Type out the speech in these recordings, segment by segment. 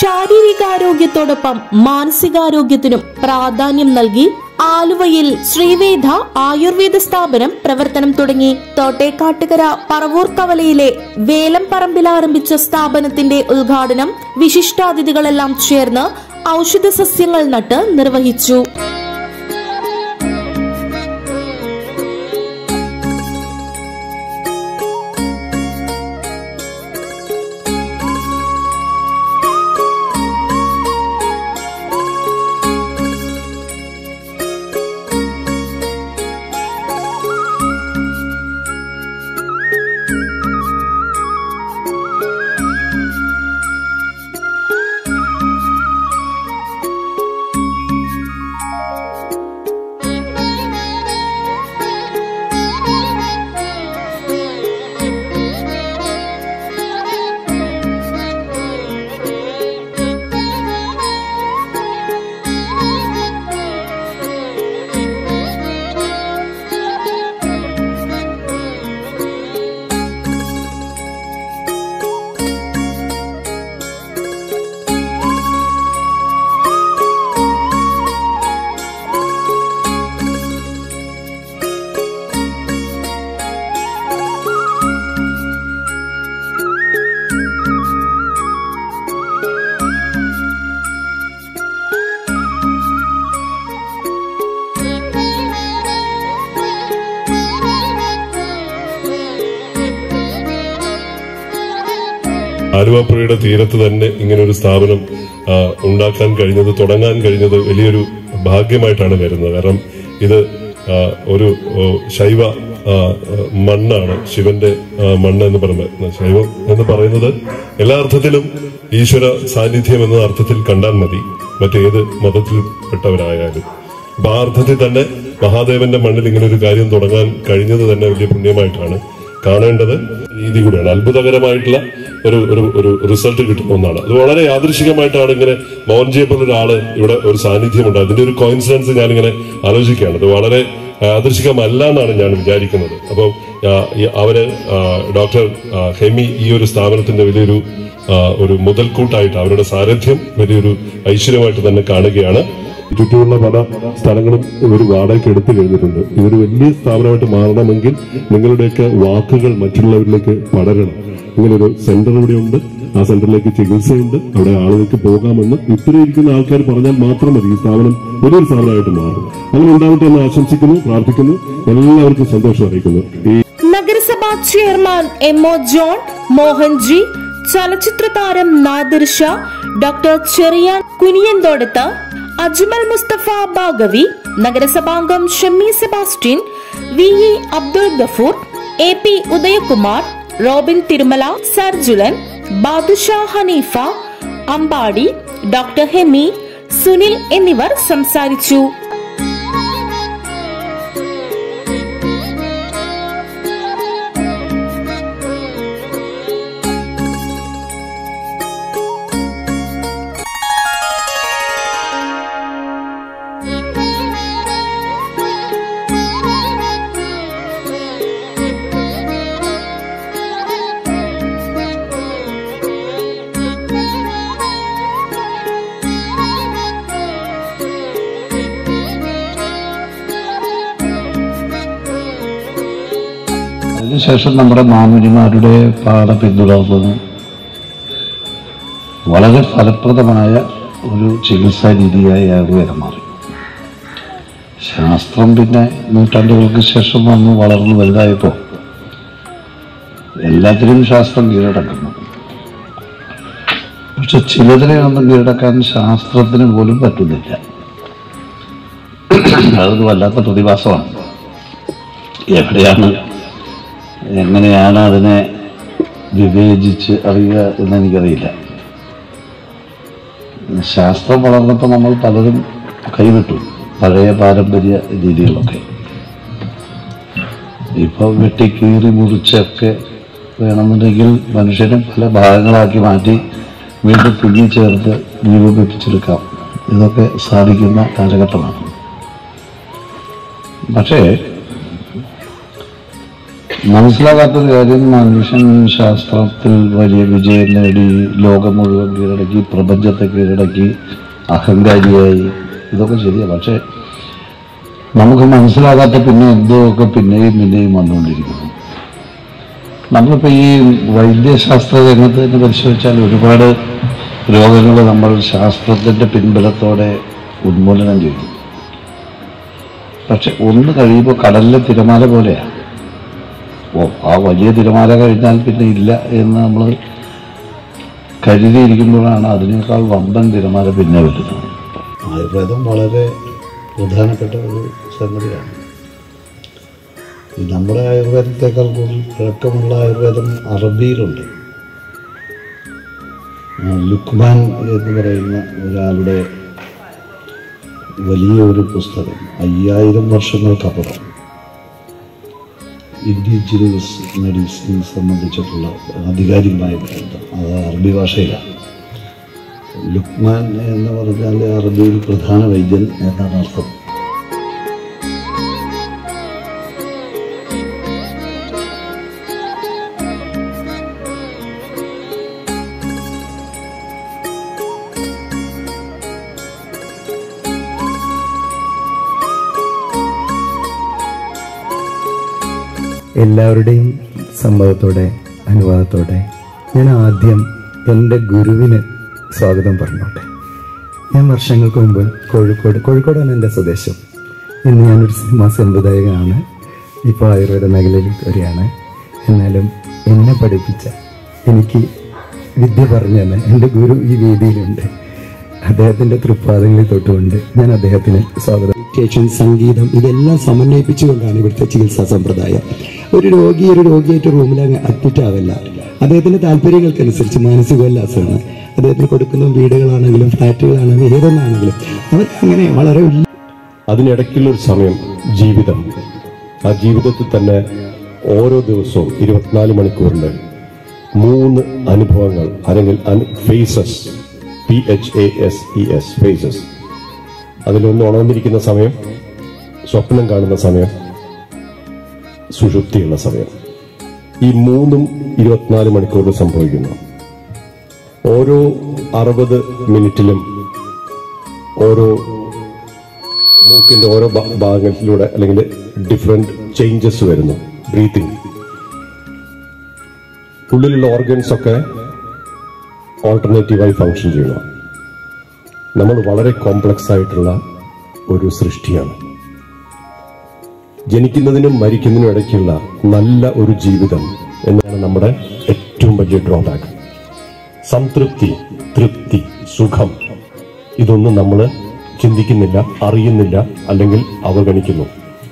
ശാരീരികാരോഗ്യത്തോടൊപ്പം മാനസികാരോഗ്യത്തിനും പ്രാധാന്യം നൽകി ആലുവയിൽ ശ്രീവേദ ആയുർവേദ സ്ഥാപനം പ്രവർത്തനം തുടങ്ങി തോട്ടേക്കാട്ടുകര പറവൂർ കവലയിലെ വേലം പറമ്പിൽ ആരംഭിച്ച സ്ഥാപനത്തിന്റെ ഉദ്ഘാടനം വിശിഷ്ടാതിഥികളെല്ലാം ചേർന്ന് ഔഷധ സസ്യങ്ങൾ നട്ട് നിർവഹിച്ചു ആലുവാപ്പുഴയുടെ തീരത്ത് തന്നെ ഇങ്ങനെ ഒരു സ്ഥാപനം ആ, ഉണ്ടാക്കാൻ കഴിഞ്ഞത് തുടങ്ങാൻ കഴിഞ്ഞത് വലിയൊരു ഭാഗ്യമായിട്ടാണ് കരുതുന്നത് കാരണം ഇത് ആ, ഒരു ഓ, ശൈവ ആ, ആ, മണ്ണാണ് ശിവന്റെ ആ, മണ്ണ് എന്ന് പറയുന്നത് ശൈവം എന്ന് പറയുന്നത് എല്ലാ അർത്ഥത്തിലും ഈശ്വര സാന്നിധ്യം എന്ന അർത്ഥത്തിൽ കണ്ടാൽ മതി മറ്റേത് മതത്തിൽപ്പെട്ടവരായാലും അപ്പൊ ആ അർത്ഥത്തിൽ തന്നെ മഹാദേവന്റെ മണ്ണിൽ ഇങ്ങനെ ഒരു കാര്യം തുടങ്ങാൻ കഴിഞ്ഞത് തന്നെ വലിയ പുണ്യമായിട്ടാണ് കാണേണ്ടത് രീതി കൂടിയാണ് അത്ഭുതകരമായിട്ടുള്ള ഒരു ഒരു ഒരു റിസൾട്ട് കിട്ടുന്ന ഒന്നാണ് അത് വളരെ യാദൃശികമായിട്ടാണ് ഇങ്ങനെ മോഹൻജിയെ പോലെ ഒരാള് ഇവിടെ ഒരു സാന്നിധ്യമുണ്ട് അതിന്റെ ഒരു കോയിൻസിഡൻസ് ഞാനിങ്ങനെ ആലോചിക്കുകയാണ് അത് വളരെ യാദൃശികമല്ല എന്നാണ് ഞാൻ വിചാരിക്കുന്നത് അപ്പോൾ അവര് ആ, ഡോക്ടർ ആ, ഹെമി ഈ ഒരു സ്ഥാപനത്തിന്റെ വലിയൊരു ആ, ഒരു മുതൽക്കൂട്ടായിട്ട് അവരുടെ സാരഥ്യം വലിയൊരു ഐശ്വര്യമായിട്ട് തന്നെ കാണുകയാണ് ചുറ്റുമുള്ള പല സ്ഥലങ്ങളും ഇവർ വാടകയ്ക്ക് എടുത്തു കഴിഞ്ഞിട്ടുണ്ട് ഇതൊരു വലിയ സ്ഥാപനമായിട്ട് മാറണമെങ്കിൽ നിങ്ങളുടെയൊക്കെ വാക്കുകൾ മറ്റുള്ളവരിലേക്ക് പടരണം ഇങ്ങനൊരു സെന്റർ ഇവിടെ ഉണ്ട് ആ സെന്ററിലേക്ക് ചികിത്സയുണ്ട് അവിടെ ആളുകൾക്ക് പോകാമെന്ന് ഇത്ര ഇരിക്കുന്ന ആൾക്കാർ പറഞ്ഞാൽ മാത്രം മതി ഈ സ്ഥാപനം വലിയൊരു സ്ഥാപനമായിട്ട് മാറും അങ്ങനെ ഉണ്ടാവട്ടെ എന്ന് ആശംസിക്കുന്നു പ്രാർത്ഥിക്കുന്നു എല്ലാവർക്കും സന്തോഷം അറിയിക്കുന്നു ഈ നഗരസഭാ chairman M O John Mohanji ചലച്ചിത്ര താരം നാദിർ ഷാ ഡോക്ടർ ചെറിയാൻ കുനിയന്തോടത്ത് അജ്മൽ മുസ്തഫ ബാഗവി നഗരസഭാംഗം Shammi Sebastian V E Abdul Gafoor A P Udayakumar Robin Thirumala Sarjulan Badusha Haneefa Ambadi doctor Hemi Sunil എന്നിവർ സംസാരിച്ചു അതിനുശേഷം നമ്മുടെ മാമുനിമാരുടെ പാത പിന്തുടർന്ന് വളരെ ഫലപ്രദമായ ഒരു ചികിത്സാ രീതിയായി ആയുർവേദം മാറി ശാസ്ത്രം പിന്നെ നൂറ്റാണ്ടുകൾക്ക് ശേഷം വന്ന് വളർന്നു വലുതായപ്പോൾ എല്ലാത്തിനും ശാസ്ത്രം കീഴടക്കുന്നു പക്ഷെ ചിലതിനെ ഒന്നും കീഴടക്കാൻ ശാസ്ത്രത്തിന് പോലും പറ്റുന്നില്ല അതൊരു വല്ലാത്ത പ്രതിഭാസമാണ് എവിടെയാണ് എങ്ങനെയാണ് അതിനെ വിവേചിച്ച് അറിയുക എന്ന് എനിക്കറിയില്ല ശാസ്ത്രം വളർന്നപ്പോൾ നമ്മൾ പലരും കൈവിട്ടു പഴയ പാരമ്പര്യ രീതികളൊക്കെ ഇപ്പോൾ വെട്ടിക്കീറി മുറിച്ചൊക്കെ വേണമെന്നുണ്ടെങ്കിൽ മനുഷ്യനെ പല ഭാഗങ്ങളാക്കി മാറ്റി വീണ്ടും തുന്നി ചേർത്ത് രൂപീകരിച്ചെടുക്കാം ഇതൊക്കെ സാധിക്കുന്ന കാലഘട്ടമാണ് പക്ഷേ മനസ്സിലാകാത്തൊരു കാര്യം മനുഷ്യൻ ശാസ്ത്രത്തിൽ വലിയ വിജയം നേടി ലോകം മുഴുവൻ കീഴടക്കി പ്രപഞ്ചത്തെ കീഴടക്കി അഹങ്കാരിയായി ഇതൊക്കെ ശരിയാണ് പക്ഷേ നമുക്ക് മനസ്സിലാകാത്ത പിന്നെ എന്തൊക്കെ പിന്നെയും പിന്നെയും വന്നുകൊണ്ടിരിക്കുന്നു നമ്മളിപ്പോൾ ഈ വൈദ്യശാസ്ത്ര രംഗത്ത് തന്നെ പരിശോധിച്ചാൽ ഒരുപാട് രോഗങ്ങൾ നമ്മൾ ശാസ്ത്രത്തിൻ്റെ പിൻബലത്തോടെ ഉന്മൂലനം ചെയ്തു പക്ഷെ ഒന്ന് കഴിയുമ്പോൾ കടലിലെ തിരമാല പോലെയാണ് ഓ ആ വലിയ തിരമാല കഴിഞ്ഞാൽ പിന്നെ ഇല്ല എന്ന് നമ്മൾ കരുതിയിരിക്കുമ്പോഴാണ് അതിനേക്കാൾ വമ്പൻ തിരമാല പിന്നെ വരുന്നത് ആയുർവേദം വളരെ പ്രധാനപ്പെട്ട ഒരു സംഗതിയാണ് ഈ നമ്മുടെ ആയുർവേദത്തെക്കാൾ കൂടുതൽ പഴക്കമുള്ള ആയുർവേദം അറബിയിലുണ്ട് ആ, ലുക്മാൻ എന്ന് പറയുന്ന ഒരാളുടെ വലിയ ഒരു പുസ്തകം അയ്യായിരം വർഷങ്ങൾക്കപ്പുറം ഇൻഡിജിനസ് മെഡിസിൻ സംബന്ധിച്ചിട്ടുള്ള ആധികാരികമായ ഗ്രന്ഥം അത് അറബി ഭാഷയിലാണ് ലുക്മാൻ എന്ന് പറഞ്ഞാൽ അറബിയിൽ പ്രധാന വൈദ്യൻ എന്നാണ് അർത്ഥം എല്ലാവരുടെയും സമ്മതത്തോടെ അനുവാദത്തോടെ ഞാൻ ആദ്യം എൻ്റെ ഗുരുവിന് സ്വാഗതം പറഞ്ഞോട്ടെ ഞാൻ വർഷങ്ങൾക്ക് മുമ്പ് കോഴിക്കോട് കോഴിക്കോടാണ് എൻ്റെ സ്വദേശം ഇന്ന് ഞാനൊരു സിനിമാ സംവിധായകനാണ് ഇപ്പോൾ ആയുർവേദ മേഖലയിൽ വരികയാണ് എന്നാലും എന്നെ പഠിപ്പിച്ച എനിക്ക് വിദ്യ പറഞ്ഞു തന്നെ എൻ്റെ ഗുരു ഈ വേദിയിലുണ്ട് അദ്ദേഹത്തിൻ്റെ തൃപ്പാദങ്ങളിൽ തൊട്ടുകൊണ്ട് ഞാൻ അദ്ദേഹത്തിന് സ്വാഗതം മെഡിറ്റേഷൻ സംഗീതം ഇതെല്ലാം സമന്വയിപ്പിച്ചുകൊണ്ടാണ് ഇവിടുത്തെ ചികിത്സാ സമ്പ്രദായം ഒരു രോഗി ഒരു രോഗിയായിട്ട് റൂമിൽ അങ്ങ് അഡ്മിറ്റ് ആവില്ല അദ്ദേഹത്തിന്റെ താല്പര്യങ്ങൾക്കനുസരിച്ച് മാനസികോല്ലാസമാണ് അദ്ദേഹത്തിന് കൊടുക്കുന്ന വീടുകളാണെങ്കിലും ഫ്ലാറ്റുകളാണെങ്കിലും ഏതൊന്നാണെങ്കിലും അവർ അങ്ങനെ വളരെ ഉല്ല- അതിനിടയ്ക്കുള്ള ഒരു സമയം ജീവിതം ആ ജീവിതത്തിൽ തന്നെ ഓരോ ദിവസവും ഇരുപത്തിനാല് മണിക്കൂറിൽ മൂന്ന് അനുഭവങ്ങൾ അല്ലെങ്കിൽ phases P H A S E S phases അതിലൊന്ന് ഉണർന്നിരിക്കുന്ന സമയം സ്വപ്നം കാണുന്ന സമയം സുഷുപ്തിയുള്ള സമയം ഈ മൂന്നും ഇരുപത്തിനാല് മണിക്കൂറിൽ സംഭവിക്കുന്നു ഓരോ അറുപത് മിനിറ്റിലും ഓരോ മൂക്കിന്റെ ഓരോ ഭാ- ഭാഗങ്ങളിലൂടെ അല്ലെങ്കിൽ ഡിഫറെന്റ് ചേഞ്ചസ് വരുന്നു ബ്രീത്തിങ് ഉള്ളിലുള്ള ഓർഗൻസ് ഒക്കെ ഓൾട്ടർനേറ്റീവായി ഫങ്ഷൻ ചെയ്യുന്നു നമ്മൾ വളരെ കോംപ്ലക്സ് ആയിട്ടുള്ള ഒരു സൃഷ്ടിയാണ് ജനിക്കുന്നതിനും മരിക്കുന്നതിനും ഇടയ്ക്കുള്ള നല്ല ഒരു ജീവിതം എന്നാണ് നമ്മുടെ ഏറ്റവും വലിയ ഡ്രോബാക്ക് സംതൃപ്തി തൃപ്തി സുഖം ഇതൊന്നും നമ്മൾ ചിന്തിക്കുന്നില്ല അറിയുന്നില്ല അല്ലെങ്കിൽ അവഗണിക്കുന്നു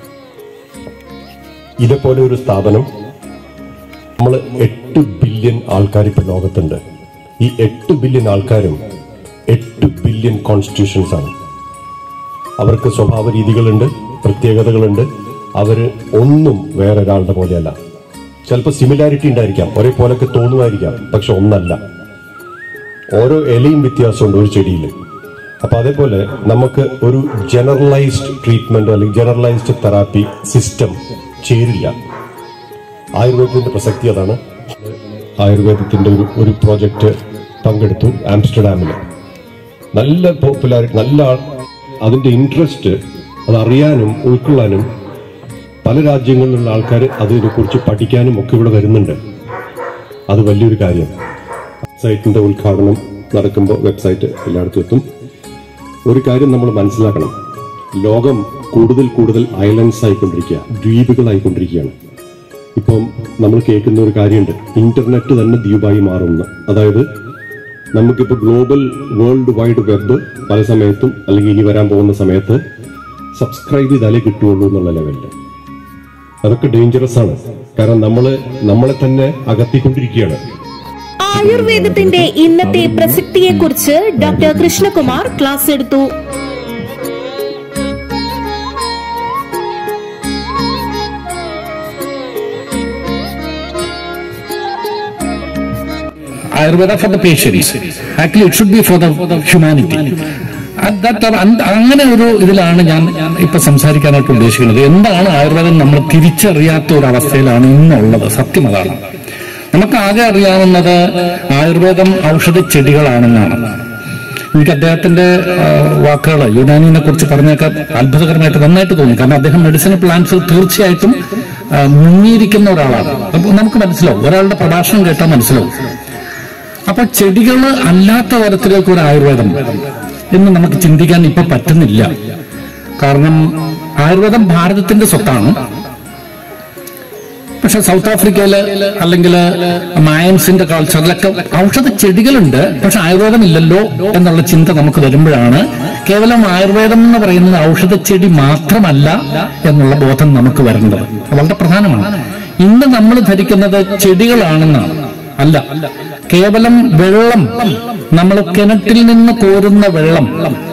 ഇതേപോലെ ഒരു സ്ഥാപനം നമ്മൾ എട്ട് ബില്യൺ ആൾക്കാർ ഇപ്പൊ ലോകത്തുണ്ട് ഈ എട്ട് ബില്യൺ ആൾക്കാരും എട്ട് ബില്യൺ കോൺസ്റ്റിറ്റ്യൂഷൻസ് ആണ് അവർക്ക് സ്വഭാവ രീതികളുണ്ട് പ്രത്യേകതകളുണ്ട് അവര് ഒന്നും വേറൊരാളുടെ പോലെയല്ല ചിലപ്പോൾ സിമിലാരിറ്റി ഉണ്ടായിരിക്കാം ഒരേപോലൊക്കെ തോന്നുമായിരിക്കാം പക്ഷെ ഒന്നല്ല ഓരോ ഇലയും വ്യത്യാസമുണ്ട് ഒരു ചെടിയിൽ അപ്പൊ അതേപോലെ നമുക്ക് ഒരു ജനറലൈസ്ഡ് ട്രീറ്റ്മെന്റ് അല്ലെങ്കിൽ ജനറലൈസ്ഡ് തെറാപ്പി സിസ്റ്റം ചേരില്ല ആയുർവേദത്തിന്റെ പ്രസക്തി അതാണ് ആയുർവേദത്തിന്റെ ഒരു ഒരു പ്രോജക്റ്റ് പങ്കെടുത്തു ആംസ്റ്റർഡാമിൽ നല്ല പോപ്പുലാരിറ്റി നല്ല ആൾ- അതിന്റെ ഇൻട്രസ്റ്റ് അത് അറിയാനും ഉൾക്കൊള്ളാനും പല രാജ്യങ്ങളിലുള്ള ആൾക്കാർ അതിനെക്കുറിച്ച് പഠിക്കാനും ഒക്കെ ഇവിടെ വരുന്നുണ്ട് അത് വലിയൊരു കാര്യം സൈറ്റിന്റെ ഉദ്ഘാടനം നടക്കുമ്പോൾ വെബ്സൈറ്റ് എല്ലായിടത്തും എത്തും ഒരു കാര്യം നമ്മൾ മനസ്സിലാക്കണം ലോകം കൂടുതൽ കൂടുതൽ ഐലൻഡ്സ് ആയിക്കൊണ്ടിരിക്കുക ദ്വീപുകളായിക്കൊണ്ടിരിക്കുകയാണ് ഇപ്പം നമ്മൾ കേൾക്കുന്ന ഒരു കാര്യമുണ്ട് ഇന്റർനെറ്റ് തന്നെ ദ്വീപായി മാറുന്നു അതായത് നമുക്കിപ്പോൾ ഗ്ലോബൽ വേൾഡ് വൈഡ് വെബ് പല സമയത്തും അല്ലെങ്കിൽ ഇനി വരാൻ പോകുന്ന സമയത്ത് സബ്സ്ക്രൈബ് ചെയ്താലേ കിട്ടുള്ളൂ എന്നുള്ള ലെവലിൽ അതൊക്കെ ഡേഞ്ചറസ് ആണ് കാരണം നമ്മള് നമ്മളെ തന്നെ അകത്തിക്കൊണ്ടിരിക്കുകയാണ് ആയുർവേദത്തിന്റെ ഇന്നത്തെ പ്രസക്തിയെക്കുറിച്ച് ഡോക്ടർ കൃഷ്ണകുമാർ ക്ലാസ് എടുത്തു Ayurveda for the patients. Actually, it should be for the, for the humanity. that are- അന്ത- അങ്ങനെ ഒരു ഇതിലാണ് ഞാൻ ഞാൻ ഇപ്പൊ സംസാരിക്കാനായിട്ട് ഉദ്ദേശിക്കുന്നത് എന്താണ് ആയുർവേദം നമ്മൾ തിരിച്ചറിയാത്ത ഒരു അവസ്ഥയിലാണ് ഇന്നുള്ളത് സത്യം അതാണ് നമുക്ക് ആകെ അറിയാവുന്നത് ആയുർവേദം ഔഷധ ചെടികളാണെന്നാണ് എനിക്ക് അദ്ദേഹത്തിന്റെ വാക്കുകൾ യുനാനിനെ കുറിച്ച് പറഞ്ഞൊക്കെ അത്ഭുതകരമായിട്ട് നന്നായിട്ട് തോന്നി കാരണം അദ്ദേഹം മെഡിസിനൽ പ്ലാന്റ്സിൽ തീർച്ചയായിട്ടും ആ, മുങ്ങിയിരിക്കുന്ന ഒരാളാണ് അപ്പൊ നമുക്ക് മനസ്സിലാവും ഒരാളുടെ പ്രഭാഷണം കേട്ടാൽ മനസ്സിലാവും അപ്പൊ ചെടികൾ അല്ലാത്ത തരത്തിലേക്ക് ഒരു ആയുർവേദം എന്ന് നമുക്ക് ചിന്തിക്കാൻ ഇപ്പൊ പറ്റുന്നില്ല കാരണം ആയുർവേദം ഭാരതത്തിന്റെ സ്വത്താണ് പക്ഷെ സൗത്ത് ആഫ്രിക്കയില് അല്ലെങ്കിൽ മായൻസിന്റെ കൾച്ചറിലൊക്കെ ഔഷധ ചെടികളുണ്ട് പക്ഷെ ആയുർവേദം ഇല്ലല്ലോ എന്നുള്ള ചിന്ത നമുക്ക് വരുമ്പോഴാണ് കേവലം ആയുർവേദം എന്ന് പറയുന്നത് ഔഷധ ചെടി മാത്രമല്ല എന്നുള്ള ബോധം നമുക്ക് വരേണ്ടത് അത് വളരെ പ്രധാനമാണ് ഇന്ന് നമ്മൾ ധരിക്കുന്നത് ചെടികളാണെന്നാണ് അല്ല കേവലം വെള്ളം നമ്മൾ കിണറ്റിൽ നിന്ന് കോരുന്ന വെള്ളം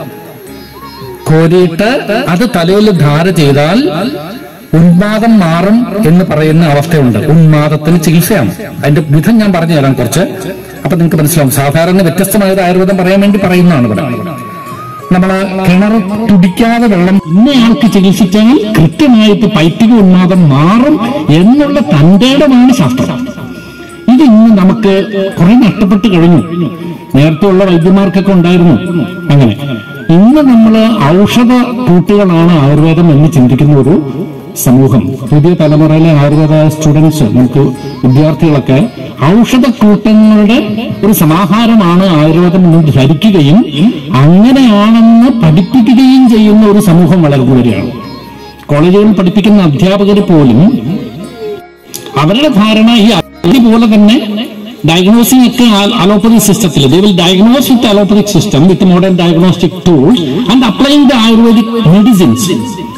കോരിയിട്ട് അത് തലയിൽ ധാര ചെയ്താൽ ഉന്മാദം മാറും എന്ന് പറയുന്ന അവസ്ഥയുണ്ട് ഉന്മാദത്തിന് ചികിത്സയാണ് അതിന്റെ വിധം ഞാൻ പറഞ്ഞു തരാം കുറച്ച് അപ്പൊ നിങ്ങൾക്ക് മനസ്സിലാവും സാധാരണ വ്യത്യസ്തമായ ഒരു ആയുർവേദം പറയാൻ വേണ്ടി പറയുന്നതാണ് ഇവിടെ നമ്മള് കിണർ തുടിക്കാതെ വെള്ളം ഇന്നയാൾക്ക് ചികിത്സിച്ചാൽ കൃത്യമായിട്ട് പൈത്തിക ഉന്മാദം മാറും എന്നുള്ള തന്റേടമാണ് ശാസ്ത്രം ഇത് ഇന്ന് നമുക്ക് കുറെ നഷ്ടപ്പെട്ട് കഴിഞ്ഞു നേരത്തെ ഉള്ള വൈദ്യന്മാർക്കൊക്കെ ഉണ്ടായിരുന്നു അങ്ങനെ ഇന്ന് നമ്മൾ ഔഷധ കൂട്ടുകളാണ് ആയുർവേദം എന്ന് ചിന്തിക്കുന്ന ഒരു സമൂഹം പുതിയ തലമുറയിലെ ആയുർവേദ സ്റ്റുഡൻസ് നമുക്ക് വിദ്യാർത്ഥികളൊക്കെ ഔഷധക്കൂട്ടങ്ങളുടെ ഒരു സമാഹാരമാണ് ആയുർവേദം എന്ന് ധരിക്കുകയും അങ്ങനെയാണെന്ന് പഠിപ്പിക്കുകയും ചെയ്യുന്ന ഒരു സമൂഹം വളർന്നു വരികയാണ് കോളേജുകളിൽ പഠിപ്പിക്കുന്ന അധ്യാപകർ പോലും അവരുടെ ധാരണ ഈ അതുപോലെ തന്നെ ഡയഗ്നോസിംഗ് ഒക്കെ അലോപ്പതി സിസ്റ്റത്തിൽ they will diagnose with allopathic system with modern diagnostic tools and applying the Ayurvedic medicines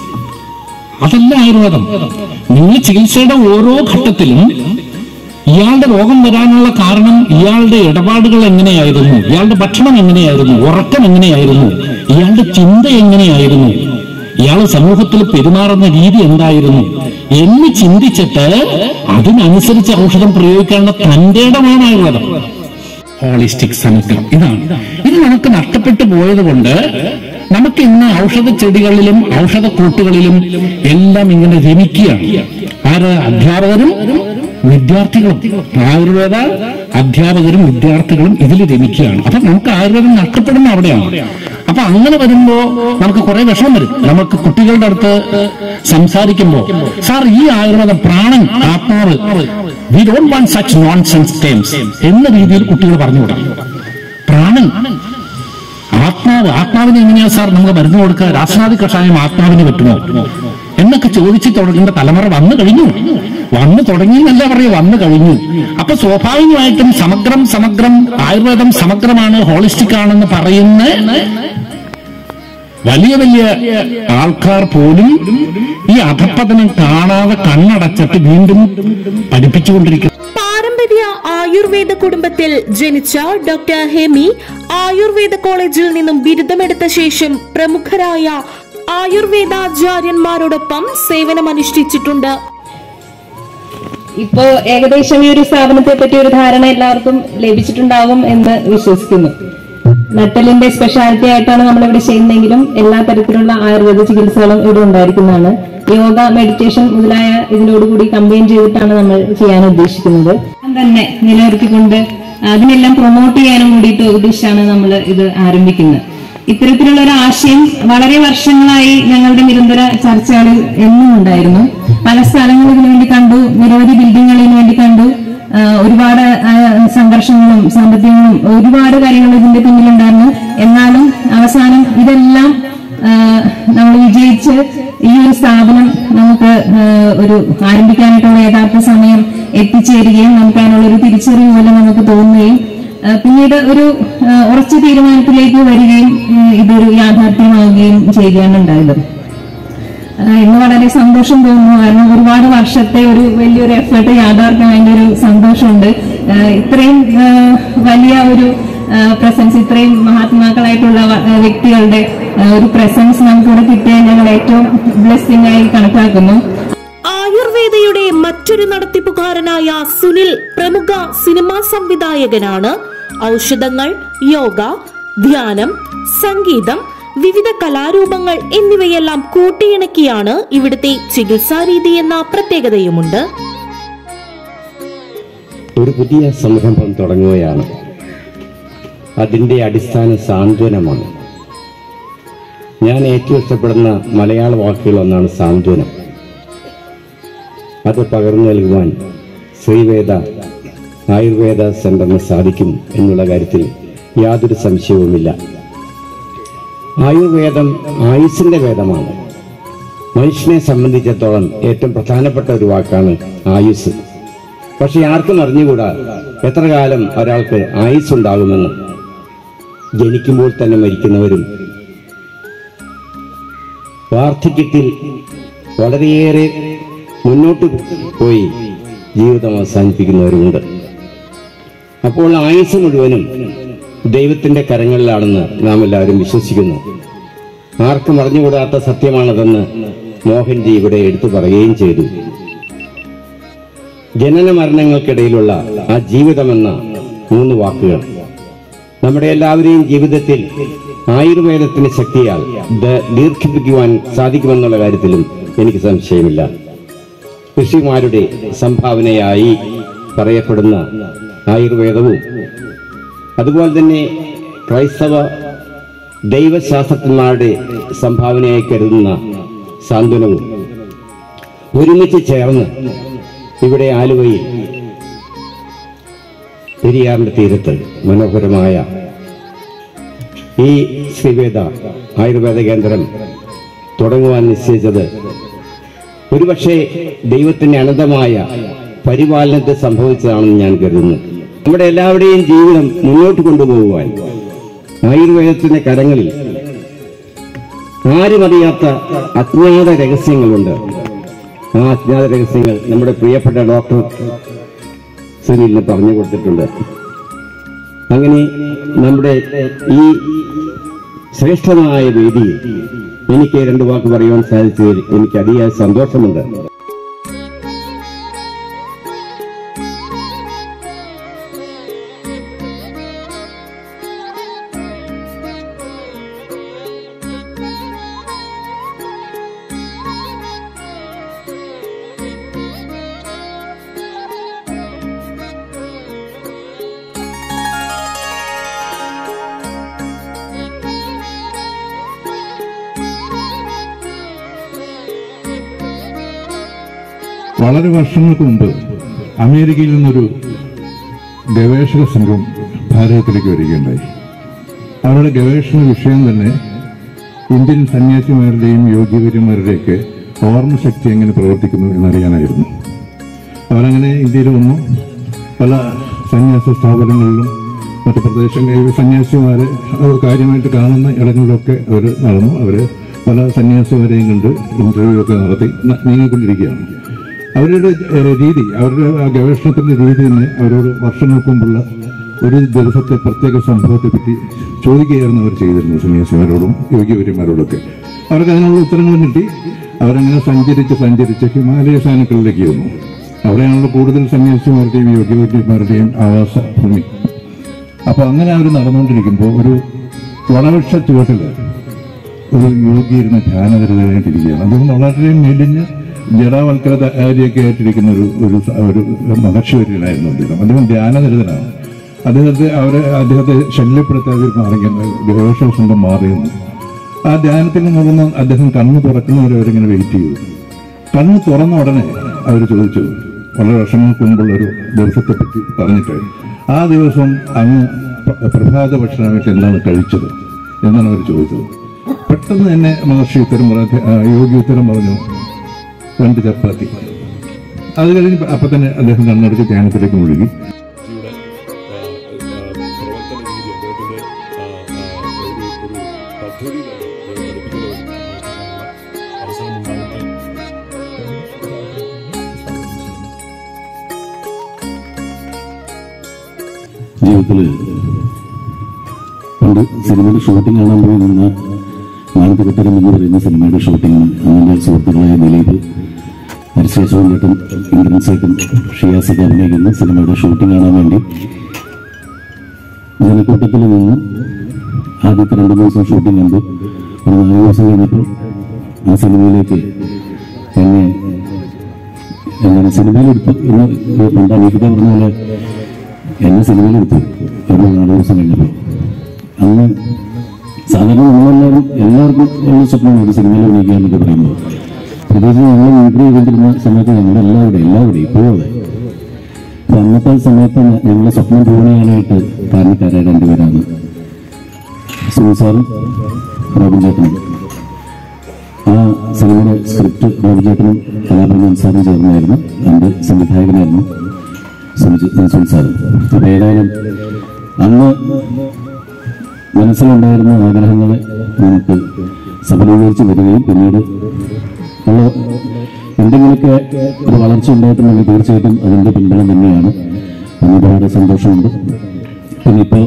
അതല്ല ആയുർവേദം നിങ്ങൾ ചികിത്സയുടെ ഓരോ ഘട്ടത്തിലും ഇയാളുടെ രോഗം വരാനുള്ള കാരണം ഇയാളുടെ ഇടപാടുകൾ എങ്ങനെയായിരുന്നു ഇയാളുടെ ഭക്ഷണം എങ്ങനെയായിരുന്നു ഉറക്കം എങ്ങനെയായിരുന്നു ഇയാളുടെ ചിന്ത എങ്ങനെയായിരുന്നു ഇയാൾ സമൂഹത്തിൽ പെരുമാറുന്ന രീതി എന്തായിരുന്നു എന്ന് ചിന്തിച്ചിട്ട് അതിനനുസരിച്ച് ഔഷധം പ്രയോഗിക്കാനുള്ള തന്റെ ഇടമാണ് ആയുർവേദം ഹോളിസ്റ്റിക് സമഗ്രം ഇതാണ് ഇത് നമുക്ക് നഷ്ടപ്പെട്ടു പോയത് കൊണ്ട് നമുക്ക് ഇന്ന് ഔഷധ ചെടികളിലും ഔഷധ കൂട്ടുകളിലും എല്ലാം ഇങ്ങനെ രമിക്കുകയാണ് ആര് അധ്യാപകരും വിദ്യാർത്ഥികളും ആയുർവേദ അധ്യാപകരും വിദ്യാർത്ഥികളും ഇതിൽ രമിക്കുകയാണ് അപ്പൊ നമുക്ക് ആയുർവേദം നഷ്ടപ്പെടുന്ന അവിടെയാണ് അപ്പൊ അങ്ങനെ വരുമ്പോ നമുക്ക് കുറെ വിഷമം വരും നമുക്ക് കുട്ടികളുടെ അടുത്ത് സംസാരിക്കുമ്പോ സാർ ഈ ആയുർവേദം പ്രാണൻ ആത്മാവ് we don't want such nonsense terms എന്ന രീതിയിൽ കുട്ടികൾ പറഞ്ഞു കൊടുക്കും പ്രാണൻ ആത്മാവ് ആത്മാവിന് എങ്ങനെയാ സാർ നമുക്ക് മരുന്ന് കൊടുക്കുക രാസനാദി കഷായം ആത്മാവിന് പറ്റുമോ എന്നൊക്കെ ചോദിച്ചു തുടങ്ങേണ്ട തലമുറ വന്നു കഴിഞ്ഞു വന്നു തുടങ്ങി എന്നല്ല പറയുക വന്നു കഴിഞ്ഞു അപ്പൊ സ്വാഭാവികമായിട്ടും സമഗ്രം സമഗ്രം ആയുർവേദം സമഗ്രമാണ് ഹോളിസ്റ്റിക് ആണെന്ന് പറയുന്ന വലിയ വലിയ ആൾക്കാർ പോലും ഈ അധപ്പതനം കാണാതെ കണ്ണടച്ചിട്ട് വീണ്ടും പഠിപ്പിച്ചുകൊണ്ടിരിക്കുന്നു പാരമ്പര്യ ആയുർവേദ കുടുംബത്തിൽ ജനിച്ച ഡോക്ടർ ഹെമി ആയുർവേദ കോളേജിൽ നിന്നും ബിരുദമെടുത്ത ശേഷം പ്രമുഖരായ ആയുർവേദാചാര്യന്മാരോടൊപ്പം സേവനമനുഷ്ഠിച്ചിട്ടുണ്ട് ഇപ്പോ ഏകദേശം ഈ ഒരു സ്ഥാപനത്തെ പറ്റി ഒരു ധാരണ എല്ലാവർക്കും ലഭിച്ചിട്ടുണ്ടാവും എന്ന് വിശ്വസിക്കുന്നു നട്ടലിന്റെ സ്പെഷ്യാലിറ്റി ആയിട്ടാണ് നമ്മൾ ഇവിടെ ചെയ്യുന്നതെങ്കിലും എല്ലാ തരത്തിലുള്ള ആയുർവേദ ചികിത്സകളും ഇവിടെ ഉണ്ടായിരിക്കുന്നതാണ് യോഗ മെഡിറ്റേഷൻ മുതലായ ഇതിനോടുകൂടി കമ്പൈൻ ചെയ്തിട്ടാണ് നമ്മൾ ചെയ്യാൻ ഉദ്ദേശിക്കുന്നത് തന്നെ നിലനിർത്തിക്കൊണ്ട് അതിനെല്ലാം പ്രൊമോട്ട് ചെയ്യാനും കൂടിയിട്ട് ഉദ്ദേശിച്ചാണ് നമ്മൾ ഇത് ആരംഭിക്കുന്നത് ഇത്തരത്തിലുള്ള ഒരു ആശയം വളരെ വർഷങ്ങളായി ഞങ്ങളുടെ നിരന്തര ചർച്ചകളിൽ എന്നും ഉണ്ടായിരുന്നു പല സ്ഥലങ്ങളും ഇതിനു വേണ്ടി കണ്ടു നിരവധി ബിൽഡിങ്ങുകളിന് വേണ്ടി കണ്ടു ആ, ഒരുപാട് ആ, സംഘർഷങ്ങളും സാമ്പത്തികങ്ങളും ഒരുപാട് കാര്യങ്ങൾ ഇതിന്റെ പിന്നിലുണ്ടായിരുന്നു എന്നാലും അവസാനം ഇതെല്ലാം ആ, നമ്മൾ വിജയിച്ച് ഈ ഒരു സ്ഥാപനം നമുക്ക് ആ, ഒരു ആരംഭിക്കാനായിട്ടുള്ള യഥാർത്ഥ സമയം എത്തിച്ചേരുകയും നമുക്ക് അതിനുള്ള ഒരു തിരിച്ചറിവ് പോലെ നമുക്ക് തോന്നുകയും ആ, പിന്നീട് ഒരു ആ, ഉറച്ച തീരുമാനത്തിലേക്ക് വരികയും ഉം, ഇതൊരു യാഥാർത്ഥ്യമാവുകയും ചെയ്യുകയാണ് ഉണ്ടായത് ആ, ഇന്ന് വളരെ സന്തോഷം തോന്നുന്നു കാരണം ഒരുപാട് വർഷത്തെ ഒരു വലിയൊരു എഫേർട്ട് യാഥാർത്ഥ്യമായതിന്റെ ഒരു സന്തോഷമുണ്ട് ആ, ഇത്രയും ആ, വലിയ ഒരു പ്രസൻസ് ഇത്രയും മഹാത്മാക്കളായിട്ടുള്ള വ- ആ, വ്യക്തികളുടെ ആ, ഒരു പ്രസൻസ് നമുക്കിവിടെ കിട്ടിയാൽ ഞങ്ങൾ ഏറ്റവും ബ്ലെസ്സിംഗ് ആയി കണക്കാക്കുന്നു ആയുർവേദയുടെ മറ്റൊരു നടത്തിപ്പുകാരനായ സുനിൽ പ്രമുഖ സിനിമാ സംവിധായകനാണ് ഔഷധങ്ങൾ യോഗ ധ്യാനം സംഗീതം വിവിധ കലാരൂപങ്ങൾ എന്നിവയെല്ലാം കൂട്ടിയിണക്കിയാണ് ഇവിടുത്തെ ചികിത്സാരീതി എന്ന പ്രത്യേകതയുമുണ്ട് ഒരു പുതിയ സംരംഭം തുടങ്ങുകയാണ് അതിൻ്റെ അടിസ്ഥാന സാന്ത്വനമാണ് ഞാൻ ഏറ്റവും ഇഷ്ടപ്പെടുന്ന മലയാള വാക്കുകളൊന്നാണ് സാന്ത്വനം അത് പകർന്നു നൽകുവാൻ ശ്രീവേദ ആയുർവേദ സെന്ററിന് സാധിക്കും എന്നുള്ള കാര്യത്തിൽ യാതൊരു സംശയവുമില്ല ആയുർവേദം ആയുസിന്റെ വേദമാണ് മനുഷ്യനെ സംബന്ധിച്ചിടത്തോളം ഏറ്റവും പ്രധാനപ്പെട്ട ഒരു വാക്കാണ് ആയുസ് പക്ഷെ ആർക്കും അറിഞ്ഞുകൂടാ എത്ര കാലം ഒരാൾക്ക് ആയുസ് ഉണ്ടാകുമെന്ന് ജനിക്കുമ്പോൾ തന്നെ മരിക്കുന്നവരും വാർദ്ധക്യത്തിൽ വളരെയേറെ മുന്നോട്ട് പോയി ജീവിതം അവസാനിപ്പിക്കുന്നവരുമുണ്ട് അപ്പോൾ ആയുസ് മുഴുവനും ദൈവത്തിന്റെ കരങ്ങളിലാണെന്ന് നാം എല്ലാവരും വിശ്വസിക്കുന്നു ആർക്കും അറിഞ്ഞുകൂടാത്ത സത്യമാണതെന്ന് മോഹൻജി ഇവിടെ എടുത്തു പറയുകയും ചെയ്തു ജനന മരണങ്ങൾക്കിടയിലുള്ള ആ ജീവിതമെന്ന മൂന്ന് വാക്കുകൾ നമ്മുടെ എല്ലാവരെയും ജീവിതത്തിൽ ആയുർവേദത്തിന്റെ ശക്തിയാൽ ദ- ദീർഘിപ്പിക്കുവാൻ സാധിക്കുമെന്നുള്ള കാര്യത്തിലും എനിക്ക് സംശയമില്ല ഋഷിമാരുടെ സംഭാവനയായി പറയപ്പെടുന്ന ആയുർവേദവും അതുപോലെ തന്നെ ക്രൈസ്തവ ദൈവശാസ്ത്രജ്ഞന്മാരുടെ സംഭാവനയായി കരുതുന്ന സാന്ത്വനവും ഒരുമിച്ച് ചേർന്ന് ഇവിടെ ആലുവയിൽ പെരിയാറിന്റെ തീരത്ത് മനോഹരമായ ഈ ശ്രീവേദ ആയുർവേദ കേന്ദ്രം തുടങ്ങുവാൻ നിശ്ചയിച്ചത് ഒരുപക്ഷെ ദൈവത്തിന്റെ അനന്തമായ പരിപാലനത്തെ സംഭവിച്ചതാണെന്ന് ഞാൻ കരുതുന്നു നമ്മുടെ എല്ലാവരുടെയും ജീവിതം മുന്നോട്ട് കൊണ്ടുപോകുവാൻ ആയുർവേദത്തിന്റെ കരങ്ങളിൽ ആരും അറിയാത്ത അജ്ഞാത രഹസ്യങ്ങളുണ്ട് ആ അജ്ഞാത രഹസ്യങ്ങൾ നമ്മുടെ പ്രിയപ്പെട്ട ഡോക്ടർ സുനിലിന് പറഞ്ഞു കൊടുത്തിട്ടുണ്ട് അങ്ങനെ നമ്മുടെ ഈ ശ്രേഷ്ഠമായ വേദിയിൽ എനിക്ക് രണ്ട് വാക്ക് പറയുവാൻ സാധിച്ചതിൽ എനിക്ക് അതിയായ സന്തോഷമുണ്ട് വളരെ വർഷങ്ങൾക്ക് മുമ്പ് അമേരിക്കയിൽ നിന്നൊരു ഗവേഷക സംഘം ഭാരതത്തിലേക്ക് വരികയുണ്ടായി അവരുടെ ഗവേഷണ വിഷയം തന്നെ ഇന്ത്യൻ സന്യാസിമാരുടെയും യോഗ്യവര്യന്മാരുടെയൊക്കെ ഓർമ്മശക്തി എങ്ങനെ പ്രവർത്തിക്കുന്നു എന്നറിയാനായിരുന്നു അവരങ്ങനെ ഇന്ത്യയിൽ വന്നു പല സന്യാസ സ്ഥാപനങ്ങളിലും മറ്റു പ്രദേശങ്ങളിൽ സന്യാസിമാരെ അവർ കാര്യമായിട്ട് കാണുന്ന ഇടങ്ങളിലൊക്കെ അവർ നടന്നു അവർ പല സന്യാസിമാരെയും കണ്ട് ഇന്റർവ്യൂ ഒക്കെ നടത്തി ന- നീങ്ങിക്കൊണ്ടിരിക്കുകയാണ് അവരുടെ ഏഹ്, രീതി അവരുടെ ആ ഗവേഷണത്തിന്റെ രീതി തന്നെ അവരോട് വർഷങ്ങൾക്ക് മുമ്പുള്ള ഒരു ദിവസത്തെ പ്രത്യേക സംഭവത്തെ പറ്റി ചോദിക്കുകയായിരുന്നു അവർ ചെയ്തിരുന്നത് സന്യാസിമാരോടും യോഗ്യവര്യന്മാരോടൊക്കെ അവർക്ക് അതിനുള്ള ഉത്തരങ്ങൾ കിട്ടി അവരങ്ങനെ സഞ്ചരിച്ച് സഞ്ചരിച്ച് ഹിമാലയ സാനുക്കളിലേക്ക് വന്നു അവിടെയാണല്ലോ കൂടുതൽ സന്യാസിമാരുടെയും യോഗ്യവര്യന്മാരുടെയും ആവാസ ഭൂമി അപ്പൊ അങ്ങനെ അവർ നടന്നുകൊണ്ടിരിക്കുമ്പോൾ ഒരു വളവൃക്ഷ ചുവട്ടില് ഒരു യോഗി ഇരുന്ന് ധ്യാനനിരതയായിട്ടിരിക്കുകയാണ് അദ്ദേഹം വളരെ മെലിഞ്ഞ് ജഡാവൽക്കരകാരിയൊക്കെ ആയിട്ടിരിക്കുന്ന ഒരു ഒരു സ- ഒരു മഹർഷിവര്യനായിരുന്നു അദ്ദേഹം അദ്ദേഹം ധ്യാനനിരതനാണ് അദ്ദേഹത്തെ അവരെ അദ്ദേഹത്തെ ശല്യപ്പെടുത്താതെ മാറിയെന്ന് ഗവേഷക സംഘം മാറിയെന്ന് ആ ധ്യാനത്തിൽ നിന്നൊന്ന് അദ്ദേഹം കണ്ണ് തുറക്കുന്നവരെ അവരിങ്ങനെ വെയിറ്റ് ചെയ്തു കണ്ണ് തുറന്ന ഉടനെ അവർ ചോദിച്ചു വളരെ വർഷങ്ങൾക്ക് മുമ്പുള്ള ഒരു ദിവസത്തെ പറ്റി പറഞ്ഞിട്ട് ആ ദിവസം അങ്ങ് പ്ര- പ്രഭാത ഭക്ഷണമായിട്ട് എന്താണ് കഴിച്ചത് എന്നാണ് അവർ ചോദിച്ചത് പെട്ടെന്ന് തന്നെ മഹർഷി ഉത്തരം പറഞ്ഞു ആ, യോഗി ഉത്തരം പറഞ്ഞു രണ്ട് ചപ്പാത്തി അത് കഴിഞ്ഞ് അപ്പൊ തന്നെ അദ്ദേഹം കണ്ണടച്ച് ധ്യാനത്തിലേക്ക് മുഴുകി ജിയുടെ ആ, ആ, പ്രവർത്തന രീതി അദ്ദേഹത്തിന്റെ ആ, ആ, ഒരു ഒരു പദ്ധതി തന്നെ അദ്ദേഹം പഠിപ്പിക്കുന്ന ഒരു അവസരം ഉണ്ടാകട്ടെ ജീവിതത്തിൽ പണ്ട് സിനിമയുടെ ഷൂട്ടിംഗ് കാണാൻ പോയി നിന്ന മാനത്തകൊട്ടരം എന്ന് പറയുന്ന സിനിമയുടെ ഷൂട്ടിങ്ങിന് അന്നെ സുഹൃത്തുക്കളായ ദിലീപ് ഹരിശേഷവൻ ചേട്ടൻ ഇന്ദ്രൻ സേട്ടൻ ഷിയാസൊക്കെ അഭിനയിക്കുന്ന സിനിമയുടെ ഷൂട്ടിംഗ് കാണാൻ വേണ്ടി ജനക്കൂട്ടത്തിൽ നിന്ന് ആദ്യത്തെ രണ്ടു ദിവസം ഷൂട്ടിംഗ് കണ്ടു ഒരു നാല് ദിവസം കഴിഞ്ഞപ്പോൾ ആ സിനിമയിലേക്ക് എന്നെ എന്താണ് സിനിമയിലെടുത്തു എന്ന് പണ്ട് അനീഫിക്ക പറഞ്ഞ പോലെ എന്നെ സിനിമയിലെടുത്തു ഒരു നാല് ദിവസം കഴിഞ്ഞപ്പോൾ അന്ന് സാധാരണ നമ്മളെല്ലാവരും എല്ലാവർക്കും ഉള്ള സ്വപ്നമാണ് ഒരു സിനിമയിൽ അഭിനയിക്കുക എന്നൊക്കെ പറയുമ്പോൾ പ്രത്യേകിച്ച് നമ്മൾ മിമിക്രി ചെയ്തിരുന്ന സമയത്ത് ഞങ്ങളുടെ എല്ലാവരുടെയും എല്ലാവരുടെയും ഇപ്പോഴും അതെ അപ്പൊ അന്നത്തെ സമയത്ത് ഞങ്ങളുടെ സ്വപ്നം പൂർണ്ണ ചെയ്യാനായിട്ട് കാരണക്കാരായ രണ്ടുപേരാണ് സുനിൽ സാറും റോബിൻ ചേട്ടനും ആ സിനിമയുടെ സ്ക്രിപ്റ്റ് റോബിൻ ചേട്ടനും കലാപ്രമോൻ സാറും ചേർന്നായിരുന്നു എൻ്റെ സംവിധായകനായിരുന്നു സുനിൽ സുനിൽ സാറ് അപ്പൊ ഏതായാലും അന്ന് മനസ്സിലുണ്ടായിരുന്ന ആഗ്രഹങ്ങളെ നമുക്ക് സഫലീകരിച്ച് വരികയും പിന്നീട് ഉള്ള എന്തെങ്കിലുമൊക്കെ ഒരു വളർച്ച ഉണ്ടായിട്ടുണ്ടെങ്കിൽ തീർച്ചയായിട്ടും അതിന്റെ പിൻബലം തന്നെയാണ് അതിന് ഒരുപാട് സന്തോഷമുണ്ട് പിന്നെ ഇപ്പോൾ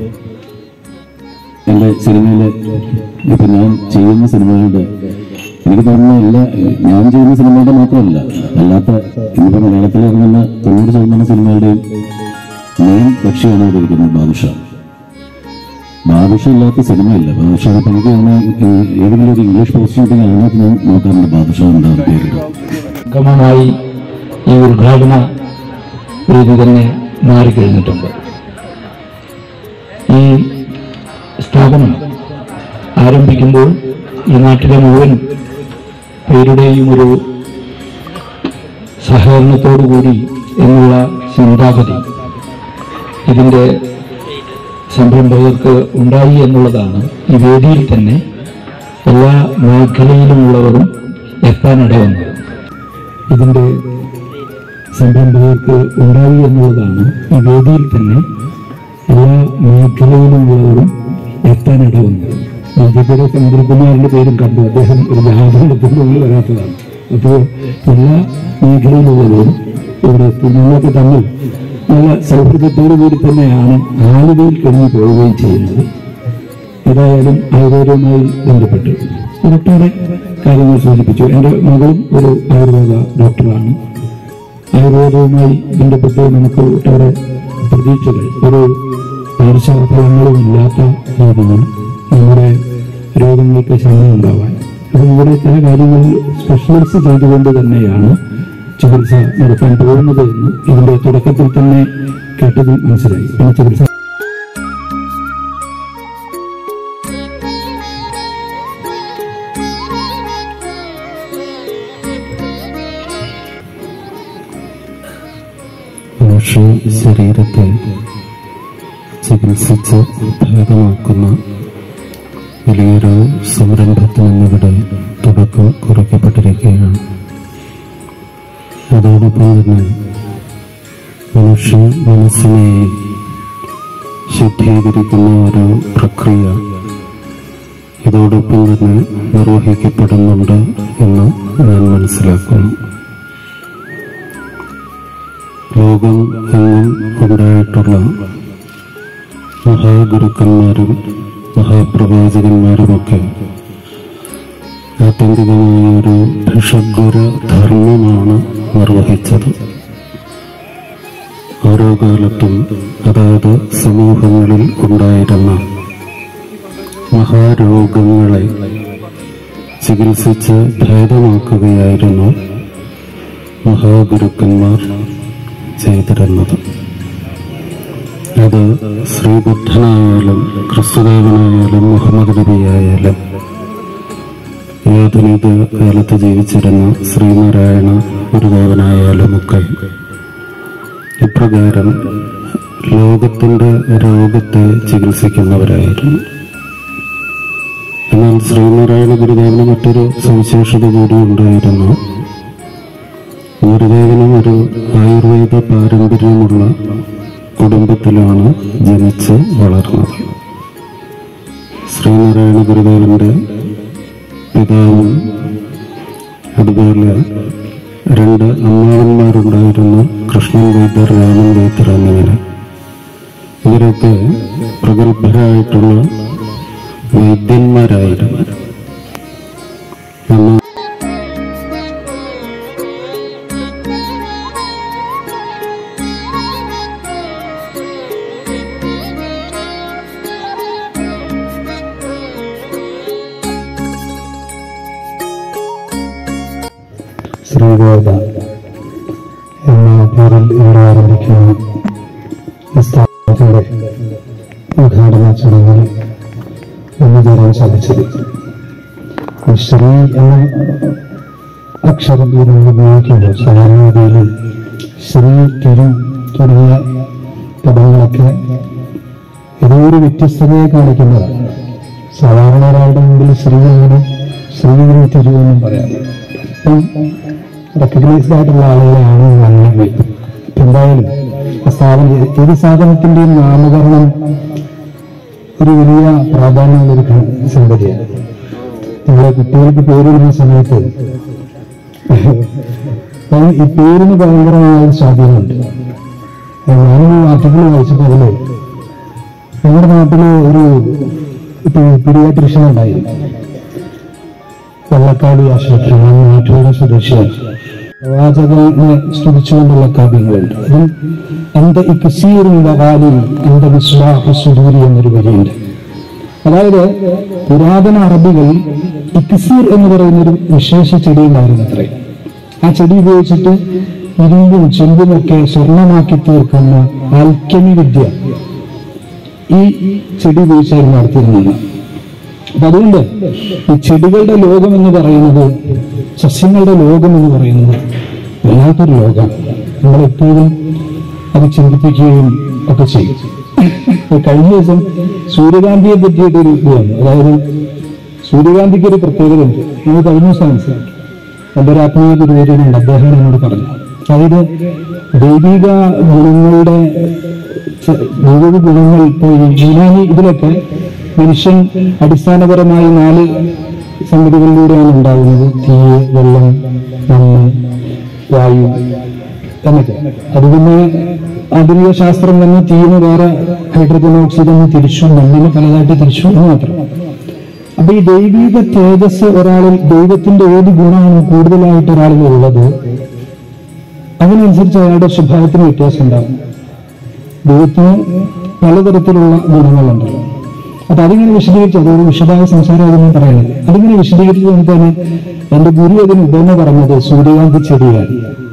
എൻ്റെ സിനിമയിലെ ഇപ്പൊ ഞാൻ ചെയ്യുന്ന സിനിമകളുടെ എനിക്ക് തോന്നുന്ന എല്ലാ ഞാൻ ചെയ്യുന്ന സിനിമകളുടെ മാത്രമല്ല അല്ലാത്ത ഇന്നിപ്പോ മലയാളത്തിൽ ഇറങ്ങുന്ന തൊണ്ണൂറ് ശതമാനം സിനിമകളുടെയും മെയിൻ ലക്ഷ്യമാണ് ഇവിടെ ഇരിക്കുന്നത് ബാദുഷ ബാദുഷ ഇല്ലാത്ത സിനിമയില്ല ബാദുഷ ഇപ്പൊ എനിക്ക് തോന്നുന്നു ഏ- ഏതെങ്കിലും ഒരു ഇംഗ്ലീഷ് പോസ്റ്റ് ഷൂട്ടിംഗ് അതിനകത്ത് ഞാൻ നോക്കാറുണ്ട് ബാദുഷ എന്താ പേര് ക്രമമായി ഈ ഉദ്ഘാടന രീതി തന്നെ മാറിക്കഴിഞ്ഞിട്ടുണ്ട് ഈ സ്ഥാപനം ആരംഭിക്കുമ്പോൾ ഈ നാട്ടിലെ മുഴുവൻ പേരുടെയും ഒരു സഹകരണത്തോടുകൂടി എന്നുള്ള ചിന്താഗതി ഇതിൻ്റെ സംരംഭകർക്ക് ഉണ്ടായി എന്നുള്ളതാണ് ഈ വേദിയിൽ തന്നെ എല്ലാ മേഖലയിലുമുള്ളവരും എത്താനിടവന്നത് ഇതിന്റെ സംരംഭകർക്ക് ഉണ്ടായി എന്നുള്ളതാണ് ഈ വേദിയിൽ തന്നെ എല്ലാ മേഖലയിലുമുള്ളവരും എത്താനിടവന്നത് ബി ജെ പിയുടെ ചന്ദ്രകുമാറിന്റെ പേരും കണ്ടു അദ്ദേഹം ഒരു ജാതകത്തിനുള്ളിൽ വരാത്തതാണ് അപ്പോൾ എല്ലാ മേഖലയിലുള്ളവരും ഇവിടെ എത്തി ഞങ്ങൾക്ക് തമ്മിൽ നല്ല സൗഹൃദത്തോടു കൂടി തന്നെയാണ് ആലുവയിൽ കഴിഞ്ഞു പോവുകയും ചെയ്യുന്നത് ഏതായാലും ആയുർവേദവുമായി ബന്ധപ്പെട്ട് ഒട്ടേറെ കാര്യങ്ങൾ സൂചിപ്പിച്ചു എൻ്റെ മകളും ഒരു ആയുർവേദ ഡോക്ടറാണ് ആയുർവേദവുമായി ബന്ധപ്പെട്ട് നമുക്ക് ഒട്ടേറെ പ്രതീക്ഷകൾ ഒരു പാർശ്വഫലങ്ങളും ഇല്ലാത്ത രീതിയിൽ നമ്മുടെ രോഗങ്ങൾക്ക് ശമനം ഉണ്ടാവാൻ അപ്പോൾ ഇവിടെ ചില കാര്യങ്ങൾ സ്പെഷ്യലൈസ് ചെയ്തുകൊണ്ട് തന്നെയാണ് ചികിത്സ നടത്താൻ പോകുന്നത് എന്ന് ഇതിന്റെ തുടക്കത്തിൽ തന്നെ കേട്ടതിൽ മനസ്സിലായി പിന്നെ ചികിത്സ മനുഷ്യ ശരീരത്തെ ചികിത്സിച്ച് ഭേദമാക്കുന്ന വലിയൊരു സംരംഭത്തിന് ഇന്നിവിടെ തുടക്കം കുറിക്കപ്പെട്ടിരിക്കുകയാണ് അതോടൊപ്പം തന്നെ മനുഷ്യ മനസ്സിനെ ശുദ്ധീകരിക്കുന്ന ഒരു പ്രക്രിയ ഇതോടൊപ്പം തന്നെ നിർവഹിക്കപ്പെടുന്നുണ്ട് എന്ന് ഞാൻ മനസ്സിലാക്കുന്നു ലോകം എങ്ങും ഉണ്ടായിട്ടുള്ള മഹാഗുരുക്കന്മാരും മഹാപ്രവാചകന്മാരുമൊക്കെ ആത്യന്തികമായ ഒരു ഭിഷഗ്വര ധർമ്മമാണ് നിർവഹിച്ചത് ഓരോ കാലത്തും അതായത് സമൂഹങ്ങളിൽ ഉണ്ടായിരുന്ന മഹാരോഗങ്ങളെ ചികിത്സിച്ച് ഭേദമാക്കുകയായിരുന്നു മഹാഗുരുക്കന്മാർ ചെയ്തിരുന്നത് അത് ശ്രീബുദ്ധനായാലും ക്രിസ്തുദേവനായാലും മുഹമ്മദ് നബിയായാലും ആധുനിക കാലത്ത് ജീവിച്ചിരുന്ന ശ്രീനാരായണ ഗുരുദേവനായാലും ഒക്കെ ഇപ്രകാരം ലോകത്തിന്റെ രോഗത്തെ ചികിത്സിക്കുന്നവരായിരുന്നു എന്നാൽ ശ്രീനാരായണ ഗുരുദേവന് മറ്റൊരു സവിശേഷത കൂടി ഉണ്ടായിരുന്നു ഗുരുദേവനും ഒരു ആയുർവേദ പാരമ്പര്യമുള്ള കുടുംബത്തിലാണ് ജനിച്ച് വളർന്നത് ശ്രീനാരായണ ഗുരുദേവന്റെ പിതാവും അതുപോലെ രണ്ട് അമ്മാവന്മാരുണ്ടായിരുന്നു കൃഷ്ണൻ വൈദ്യർ രാമൻ വൈദ്യർ എന്നിങ്ങനെ ഇവരൊക്കെ പ്രഗത്ഭരായിട്ടുള്ള വൈദ്യന്മാരായിരുന്നു എന്നാൽ ശ്രീവേദ എന്ന പേരിൽ ഇവിടെ ആരംഭിക്കുന്ന ഈ സ്ഥാപനത്തിന്റെ ഉദ്ഘാടന ചടങ്ങിൽ ഒന്നുചേരാൻ സാധിച്ചത് ഈ ശ്രീ എന്ന അക്ഷരം ഈ നമ്മൾ ഉപയോഗിക്കുമ്പോൾ സാധാരണഗതിയിൽ ശ്രീ തിരു തുടങ്ങിയ പദങ്ങളൊക്കെ ഏതോ ഒരു വ്യത്യസ്തതയെ കാണിക്കുന്നതാണ് സാധാരണ ഒരാളുടെ മുമ്പിൽ ശ്രീ അങ്ങനെ ശ്രീ തിരു എന്നും പറയാം ഇപ്പം റെക്കഗ്നൈസ്ഡ് ആയിട്ടുള്ള ആളുകളെയാണ് നന്ദി എന്തായാലും ആ സ്ഥാപനം ഏത് സ്ഥാപനത്തിന്റെയും നാമകരണം ഒരു വലിയ പ്രാധാന്യമുള്ള ഒരു ഘ- സംഗതിയാണ് നമ്മളെ കുട്ടികൾക്ക് പേരിടുന്ന സമയത്ത് അപ്പം ഈ പേരിന് ഭയങ്കരമായ ഒരു സ്വാധീനമുണ്ട് ഞാനൊരു ആർട്ടിക്കിൾ വായിച്ചപ്പോൾ അതില് നമ്മുടെ നാട്ടില് ഒരു പീഡിയാട്രിഷ്യൻ ഉണ്ടായിരുന്നു വെള്ളക്കാട് ആശുപത്രി ഞാൻ നാട്ടുകാരുടെ സ്വദേശിയാണ് പ്രവാചകനെ സ്തുതിച്ചുകൊണ്ടുള്ള കാവ്യങ്ങളുണ്ട് അതിൽ അന്ത ഇക്സീറിന്റെ കാലിൽ അന്ത വിസ്വാഹ സുദൂരി എന്നൊരു വരിയുണ്ട് അതായത് പുരാതന അറബികൾ ഇക്സീർ എന്ന് പറയുന്ന ഒരു വിശേഷ ചെടി ഉണ്ടായിരുന്നു അത്രേ ആ ചെടി ഉപയോഗിച്ചിട്ട് ഇരുമ്പും ചെമ്പും ഒക്കെ സ്വർണമാക്കി തീർക്കുന്ന ആൽക്കമി വിദ്യ ഈ ചെടി ഉപയോഗിച്ചായിരുന്നു നടത്തിയിരുന്നത് അപ്പൊ അതുകൊണ്ട് ഈ ചെടികളുടെ ലോകം എന്ന് പറയുന്നത് സസ്യങ്ങളുടെ ലോകം എന്ന് പറയുന്നത് വല്ലാത്തൊരു ലോകമാണ് നമ്മളെപ്പോഴും അത് ചിന്തിപ്പിക്കുകയും ഒക്കെ ചെയ്യും ഇപ്പൊ കഴിഞ്ഞ ദിവസം സൂര്യകാന്തിയെ പറ്റിയിട്ട് ഒരു ഇത് വന്നു അതായത് സൂര്യകാന്തിക്ക് ഒരു പ്രത്യേകത ഉണ്ട് നമ്മൾ കഴിഞ്ഞ ദിവസം മനസ്സിലാക്കി എൻ്റെ ഒരു ആത്മീയ ഗുരുവര്യനുണ്ട് അദ്ദേഹം എന്നോട് പറഞ്ഞു അതായത് ദൈവിക ഗുണങ്ങളുടെ ച- ദൈവിക ഗുണങ്ങൾ ഇപ്പോൾ ഈ യുനാനി ഇതിലൊക്കെ മനുഷ്യൻ അടിസ്ഥാനപരമായി നാല് സംഗതികളിലൂടെയാണ് ഉണ്ടാകുന്നത് തീയ് വെള്ളം മണ്ണ് വായു എന്നൊക്കെ അത് പിന്നെ ആധുനിക ശാസ്ത്രം തന്നെ തീയിന് വേറെ ഹൈഡ്രജൻ ഓക്സിജൻ എന്ന് തിരിച്ചു മണ്ണിന് പലതായിട്ട് തിരിച്ചു എന്ന് മാത്രം അപ്പൊ ഈ ദൈവിക തേജസ് ഒരാളിൽ ദൈവത്തിന്റെ ഏത് ഗുണമാണ് കൂടുതലായിട്ട് ഒരാളിൽ ഉള്ളത് അതിനനുസരിച്ച് അയാളുടെ സ്വഭാവത്തിന് വ്യത്യാസം ഉണ്ടാകും ദൈവത്തിന് പലതരത്തിലുള്ള ഗുണങ്ങളുണ്ടല്ലോ അപ്പൊ അതിങ്ങനെ വിശദീകരിച്ച് അതൊരു വിശദമായ സംസാരം അതൊന്നും പറയുന്നത് അതിങ്ങനെ വിശദീകരിച്ച് നമുക്ക് തന്നെ എന്റെ ഗുരു അതിന് ഉപമ പറഞ്ഞത് സൂര്യകാന്തി ചെടിയാണ്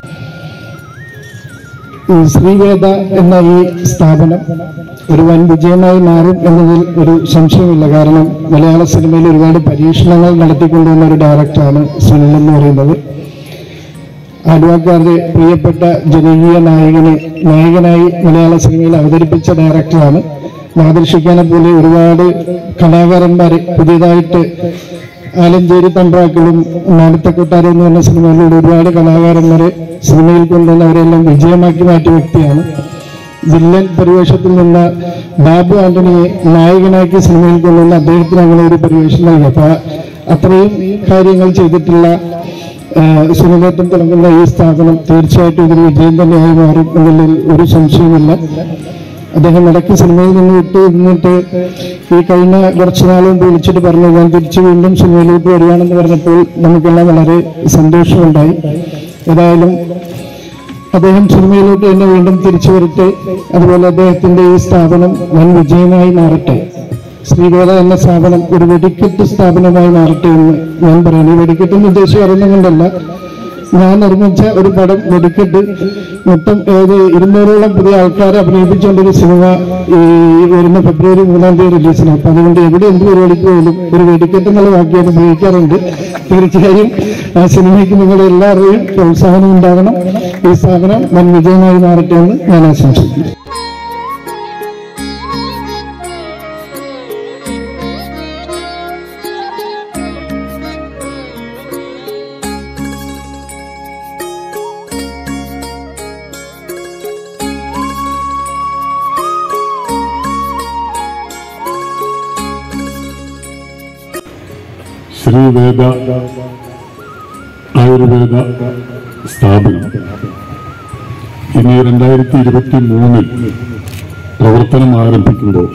ഈ ശ്രീവേദ എന്ന ഈ സ്ഥാപനം ഒരു വൻ വിജയമായി മാറും എന്നതിൽ ഒരു സംശയമില്ല കാരണം മലയാള സിനിമയിൽ ഒരുപാട് പരീക്ഷണങ്ങൾ നടത്തിക്കൊണ്ടുവന്ന ഒരു ഡയറക്ടറാണ് സുനിൽ എന്ന് പറയുന്നത് ആലുവാക്കാരുടെ പ്രിയപ്പെട്ട ജനകീയ നായകനെ നായകനായി മലയാള സിനിമയിൽ അവതരിപ്പിച്ച ഡയറക്ടറാണ് മാതൃശിക്കാനെ പോലെ ഒരുപാട് കലാകാരന്മാരെ പുതിയതായിട്ട് ആലഞ്ചേരി തമ്പ്രാക്കളും നാലത്തെ കൊട്ടാരം എന്ന് പറഞ്ഞ സിനിമയിലൂടെ ഒരുപാട് കലാകാരന്മാരെ സിനിമയിൽ കൊണ്ടുവന്ന് അവരെല്ലാം വിജയമാക്കി മാറ്റിയ വ്യക്തിയാണ് വില്ലൻ പരിവേഷത്തിൽ നിന്ന് ബാബു ആന്റണിയെ നായകനാക്കി സിനിമയിൽ കൊണ്ടുവന്ന് അദ്ദേഹത്തിന് അങ്ങനെ ഒരു പരിവേഷം നൽകി അപ്പൊ അത്രയും കാര്യങ്ങൾ ചെയ്തിട്ടുള്ള സുനിലേറ്റം തുടങ്ങുന്ന ഈ സ്ഥാപനം തീർച്ചയായിട്ടും ഇതൊരു വിജയം തന്നെയായി മാറും എന്നതിൽ ഒരു സംശയമില്ല അദ്ദേഹം ഇടയ്ക്ക് സിനിമയിൽ നിന്ന് വിട്ട് ഇരുന്നിട്ട് ഈ കഴിഞ്ഞ കുറച്ചു നാൾ മുമ്പ് വിളിച്ചിട്ട് പറഞ്ഞു ഞാൻ തിരിച്ചു വീണ്ടും സിനിമയിലേക്ക് വരികയാണെന്ന് പറഞ്ഞപ്പോൾ നമുക്കെല്ലാം വളരെ സന്തോഷമുണ്ടായി ഏതായാലും അദ്ദേഹം സിനിമയിലോട്ട് തന്നെ വീണ്ടും തിരിച്ചു വരട്ടെ അതുപോലെ അദ്ദേഹത്തിന്റെ ഈ സ്ഥാപനം വൻ വിജയമായി മാറട്ടെ ശ്രീവേദ എന്ന സ്ഥാപനം ഒരു വെടിക്കെട്ട് സ്ഥാപനമായി മാറട്ടെ എന്ന് ഞാൻ പറയുന്നു ഈ വെടിക്കെട്ടിന് ഉദ്ദേശിച്ച് പറയുന്നുകൊണ്ടല്ല ഞാൻ നിർമ്മിച്ച ഒരു പടം വെടിക്കെട്ട് മൊത്തം ഏത് ഇരുന്നൂറോളം പുതിയ ആൾക്കാരെ അഭിനയിപ്പിച്ചുകൊണ്ട് ഒരു സിനിമ ഈ വരുന്ന ഫെബ്രുവരി മൂന്നാം തീയതി റിലീസിന് അപ്പൊ അതുകൊണ്ട് എവിടെ എന്ത് പരിപാടിക്ക് പോലും ഒരു വെടിക്കെട്ട് എന്നുള്ള വാക്കിയാണ് ഉപയോഗിക്കാറുണ്ട് തീർച്ചയായും ആ സിനിമയ്ക്ക് നിങ്ങളുടെ എല്ലാവരുടെയും പ്രോത്സാഹനം ഉണ്ടാകണം ഈ സ്ഥാപനം വൻ വിജയമായി മാറട്ടെ എന്ന് ഞാൻ ആശംസിക്കുന്നു ശ്രീവേദ ആയുർവേദ സ്ഥാപനം ഇനി രണ്ടായിരത്തി ഇരുപത്തി മൂന്നിൽ പ്രവർത്തനം ആരംഭിക്കുമ്പോൾ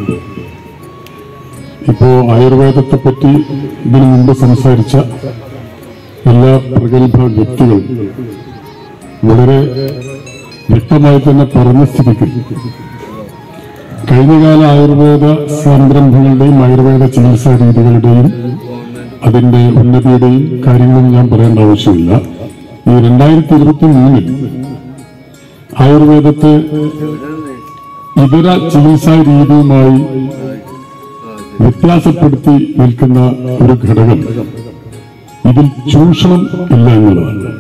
ഇപ്പോ ആയുർവേദത്തെ പറ്റി ഇതിനു മുമ്പ് സംസാരിച്ച എല്ലാ പ്രഗത്ഭ വ്യക്തികളും വളരെ വ്യക്തമായി തന്നെ പറഞ്ഞ സ്ഥിതിക്ക് കഴിഞ്ഞകാല ആയുർവേദ സംരംഭങ്ങളുടെയും ആയുർവേദ ചികിത്സാ രീതികളുടെയും അതിന്റെ ഉന്നതിയുടെയും കാര്യങ്ങളും ഞാൻ പറയേണ്ട ആവശ്യമില്ല ഈ രണ്ടായിരത്തി ഇരുപത്തി മൂന്നിൽ ആയുർവേദത്തെ ഇതര ചികിത്സാ രീതിയുമായി വ്യത്യാസപ്പെടുത്തി നിൽക്കുന്ന ഒരു ഘടകം ഇതിൽ ചൂഷണം ഇല്ല എന്നുള്ളതാണ്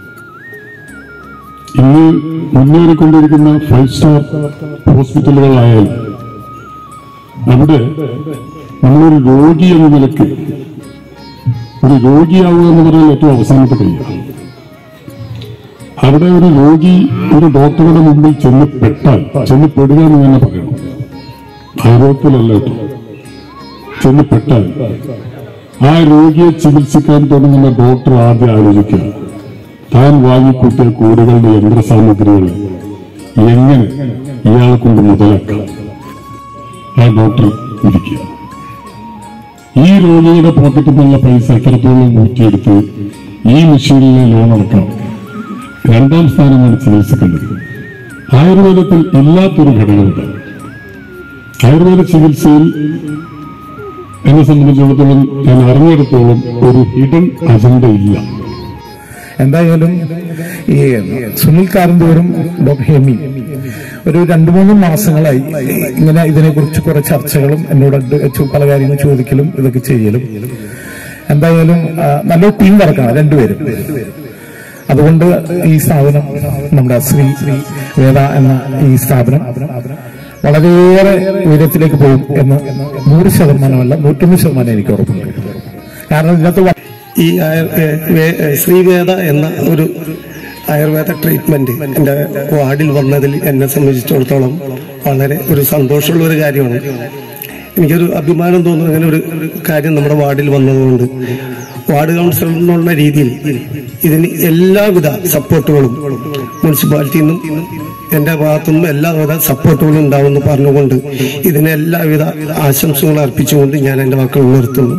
ഇന്ന് മുന്നേറിക്കൊണ്ടിരിക്കുന്ന ഫൈവ് സ്റ്റാർ ഹോസ്പിറ്റലുകളായാലും അവിടെ നമ്മളൊരു രോഗി എന്ന നിലയ്ക്ക് ഒരു രോഗിയാവുക എന്ന് പറഞ്ഞാൽ ഏറ്റവും അവസാനത്തെ കഴിയുക അവിടെ ഒരു രോഗി ഒരു ഡോക്ടറുടെ മുമ്പിൽ ചെന്ന് പെട്ടാൽ ചെന്ന് പെടുക എന്ന് തന്നെ പറയണം ആരോഗ്യത്തിലല്ല കേട്ടോ ചെന്ന് പെട്ടാൽ ആ രോഗിയെ ചികിത്സിക്കാൻ തുടങ്ങുന്ന ഡോക്ടർ ആദ്യം ആലോചിക്കുക താൻ വാങ്ങിക്കൂട്ടിയ കൂടുകളുടെ യന്ത്രസാമഗ്രികൾ എങ്ങനെ ഇയാളെ കൊണ്ട് മുതലാക്കാം ആ ഡോക്ടർ ഇരിക്കുക ഈ രോഗിയുടെ പോക്കറ്റിൽ നിന്നുള്ള പൈസ എത്രത്തോളം ഊറ്റിയെടുത്ത് ഈ മെഷീനിലെ ലോൺ അടക്കാം രണ്ടാം സ്ഥാനമാണ് ചികിത്സിക്കേണ്ടത് ആയുർവേദത്തിൽ ഇല്ലാത്തൊരു ഘടകമുണ്ട് ആയുർവേദ ചികിത്സയിൽ എന്നെ സംബന്ധിച്ചിടത്തോളം ഞാൻ അറിഞ്ഞിടത്തോളം ഒരു ഹിഡൻ അജണ്ട ഇല്ല എന്തായാലും ഈ സുനിൽ കാരന്തൂരും ഡോക്ടർ ഹെമി ഒരു രണ്ടു മൂന്ന് മാസങ്ങളായി ഇങ്ങനെ ഇതിനെക്കുറിച്ച് കുറെ ചർച്ചകളും എന്നോട് ചോ- പല കാര്യങ്ങൾ ചോദിക്കലും ഇതൊക്കെ ചെയ്യലും എന്തായാലും ആ, നല്ലൊരു ടീം വർക്കാണ് രണ്ടുപേരും അതുകൊണ്ട് ഈ സ്ഥാപനം നമ്മുടെ ശ്രീ വേദ എന്ന ഈ സ്ഥാപനം വളരെയേറെ ഉയരത്തിലേക്ക് പോകും എന്ന് നൂറ് ശതമാനമല്ല നൂറ്റൊന്ന് ശതമാനം എനിക്ക് ഉറപ്പുണ്ട് കാരണം ഇതിനകത്ത് വ- ഈ ആയർ- ഏ, വേ- ഏ, ശ്രീവേദ എന്ന ഒരു ആയുർവേദ ട്രീറ്റ്മെന്റ് എൻ്റെ വാർഡിൽ വന്നതിൽ എന്നെ സംബന്ധിച്ചിടത്തോളം വളരെ ഒരു സന്തോഷമുള്ള ഒരു കാര്യമാണ് എനിക്കൊരു അഭിമാനം തോന്നുന്നു അങ്ങനെ ഒരു കാര്യം നമ്മുടെ വാർഡിൽ വന്നതുകൊണ്ട് വാർഡ് കൗൺസിലർ എന്നുള്ള രീതിയിൽ ഇതിന് എല്ലാവിധ സപ്പോർട്ടുകളും മുനിസിപ്പാലിറ്റിയിൽ നിന്നും എന്റെ ഭാഗത്തുനിന്നും എല്ലാവിധ സപ്പോർട്ടുകളും ഉണ്ടാവുമെന്ന് പറഞ്ഞുകൊണ്ട് ഇതിന് എല്ലാവിധ ആശംസകൾ അർപ്പിച്ചുകൊണ്ട് ഞാൻ എന്റെ മക്കൾ നിർത്തുന്നു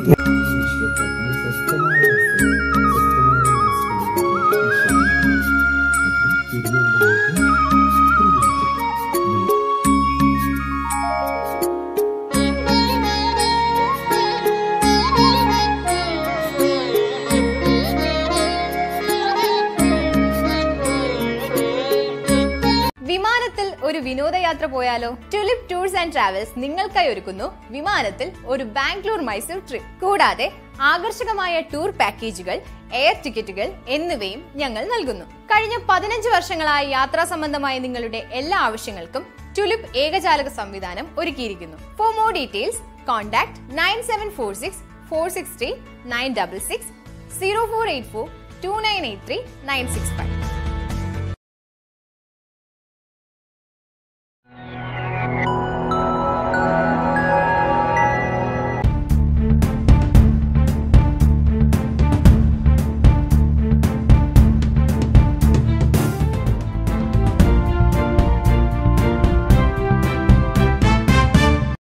വിമാനത്തിൽ ഒരു വിനോദയാത്ര പോയാലോ ടുലിപ് ടൂർസ് ആൻഡ് ട്രാവൽസ് നിങ്ങൾക്കായി ഒരുക്കുന്നു വിമാനത്തിൽ ഒരു ബാംഗ്ലൂർ മൈസൂർ ട്രിപ്പ് കൂടാതെ ആകർഷകമായ ടൂർ പാക്കേജുകൾ എയർ ടിക്കറ്റുകൾ എന്നിവയും ഞങ്ങൾ നൽകുന്നു കഴിഞ്ഞ പതിനഞ്ച് വർഷങ്ങളായി യാത്രാ സംബന്ധമായ നിങ്ങളുടെ എല്ലാ ആവശ്യങ്ങൾക്കും ടുലിപ് ഏകജാലക സംവിധാനം ഒരുക്കിയിരിക്കുന്നു for more details contact nine seven four six four six three nine double six zero four eight four two nine eight three nine six five